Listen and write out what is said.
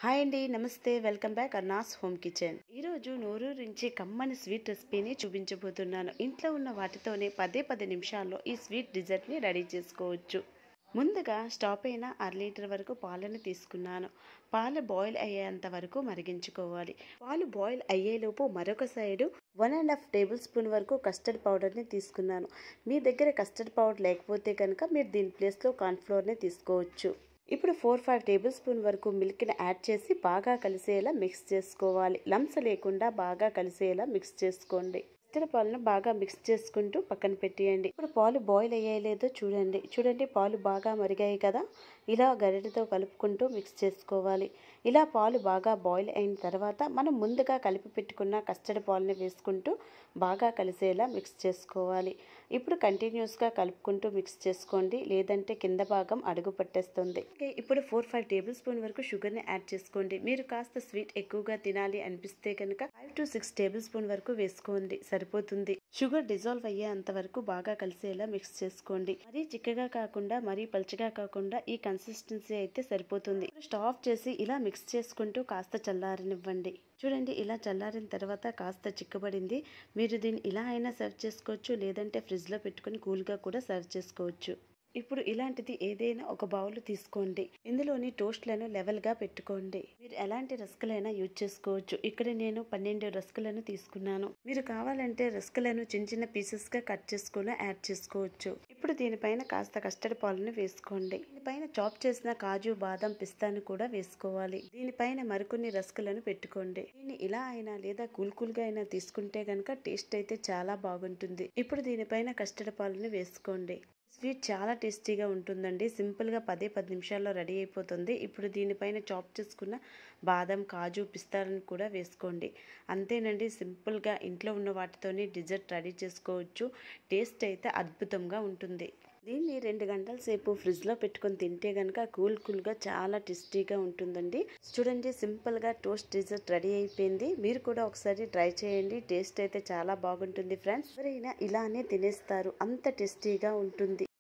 hi అండి నమస్తే welcome back Anna's home kitchen ఈరోజు నోరూరించి కమ్మని స్వీట్ రెసిపీని చూపించబోతున్నాను ఇంట్లో ఉన్న వాటితోనే పదే పది నిమిషాల్లో ఈ స్వీట్ డిజర్ట్ని రెడీ చేసుకోవచ్చు ముందుగా స్టవ్ పైన అర లీటర్ వరకు పాలను తీసుకున్నాను పాలు బాయిల్ అయ్యేంత వరకు మరిగించుకోవాలి పాలు బాయిల్ అయ్యేలోపు మరొక side one and half tablespoon వరకు కస్టర్డ్ పౌడర్ని తీసుకున్నాను మీ దగ్గర కస్టర్డ్ పౌడర్ లేకపోతే కనుక మీరు దీని ప్లేస్లో కార్న్ఫ్లోర్ని తీసుకోవచ్చు ఇప్పుడు ఫోర్ ఫైవ్ టేబుల్ స్పూన్ వరకు మిల్క్ని యాడ్ చేసి బాగా కలిసేలా మిక్స్ చేసుకోవాలి లంప్స్ లేకుండా బాగా కలిసేలా మిక్స్ చేసుకోండి కస్టర్డ్ పాలను బాగా మిక్స్ చేసుకుంటూ పక్కన పెట్టేయండి ఇప్పుడు పాలు బాయిల్ అయ్యాయలేదో చూడండి చూడండి పాలు బాగా మరిగాయి కదా ఇలా గరిటెతో కలుపుకుంటూ మిక్స్ చేసుకోవాలి ఇలా పాలు బాగా బాయిల్ అయిన తర్వాత మనం ముందుగా కలిపి పెట్టుకున్న కస్టర్డ్ పాలని వేసుకుంటూ బాగా కలిసేలా మిక్స్ చేసుకోవాలి ఇప్పుడు కంటిన్యూస్గా కలుపుకుంటూ మిక్స్ చేసుకోండి లేదంటే కింద భాగం అడుగు పట్టేస్తుంది ఇప్పుడు ఫోర్ ఫైవ్ టేబుల్ స్పూన్ వరకు షుగర్ని యాడ్ చేసుకోండి మీరు కాస్త స్వీట్ ఎక్కువగా తినాలి అనిపిస్తే కనుక five to six tablespoon వరకు వేసుకోండి సరిపోతుంది షుగర్ డిజాల్వ్ అయ్యేంత వరకు బాగా కలిసేలా మిక్స్ చేసుకోండి మరీ చిక్కగా కాకుండా మరీ పలుచగా కాకుండా ఈ కన్సిస్టెన్సీ అయితే సరిపోతుంది స్టవ్ ఆఫ్ చేసి ఇలా మిక్స్ చేసుకుంటూ కాస్త చల్లారనివ్వండి చూడండి ఇలా చల్లారిన తర్వాత కాస్త చిక్కబడింది మీరు దీన్ని ఇలా అయినా సర్వ్ చేసుకోవచ్చు లేదంటే ఫ్రిడ్జ్లో పెట్టుకుని కూల్గా కూడా సర్వ్ చేసుకోవచ్చు ఇప్పుడు ఇలాంటిది ఏదైనా ఒక బౌల్ తీసుకోండి ఇందులోని టోస్ట్లను లెవెల్గా పెట్టుకోండి మీరు ఎలాంటి రస్కులైనా యూజ్ చేసుకోవచ్చు ఇక్కడ నేను పన్నెండు రస్కులను తీసుకున్నాను మీరు కావాలంటే రస్కులను చిన్న చిన్న పీసెస్గా కట్ చేసుకుని యాడ్ చేసుకోవచ్చు ఇప్పుడు దీనిపైన కాస్త కస్టర్డ్ పాలను వేసుకోండి దీనిపైన చాప్ చేసిన కాజు బాదం పిస్తాను కూడా వేసుకోవాలి దీనిపైన మరికొన్ని రస్కులను పెట్టుకోండి దీన్ని ఇలా అయినా లేదా కూల్ కూల్గా అయినా తీసుకుంటే కనుక టేస్ట్ అయితే చాలా బాగుంటుంది ఇప్పుడు దీనిపైన కస్టర్డ్ పాలను వేసుకోండి స్వీట్ చాలా టేస్టీగా ఉంటుందండి సింపుల్గా పదే పది నిమిషాల్లో రెడీ అయిపోతుంది ఇప్పుడు దీనిపైన చాప్ చేసుకున్న బాదం కాజు పిస్తాలను కూడా వేసుకోండి అంతేనండి సింపుల్గా ఇంట్లో ఉన్న వాటితోనే డిజర్ట్ రెడీ చేసుకోవచ్చు టేస్ట్ అయితే అద్భుతంగా ఉంటుంది దీన్ని రెండు గంటల సేపు ఫ్రిడ్జ్లో పెట్టుకొని తింటే కనుక కూల్ కూల్గా చాలా టేస్టీగా ఉంటుందండి చూడండి సింపుల్గా టోస్ట్ డిజర్ట్ రెడీ అయిపోయింది మీరు కూడా ఒకసారి ట్రై చేయండి టేస్ట్ అయితే చాలా బాగుంటుంది ఫ్రెండ్స్ ఎవరైనా ఇలానే తినేస్తారు అంత టేస్టీగా ఉంటుంది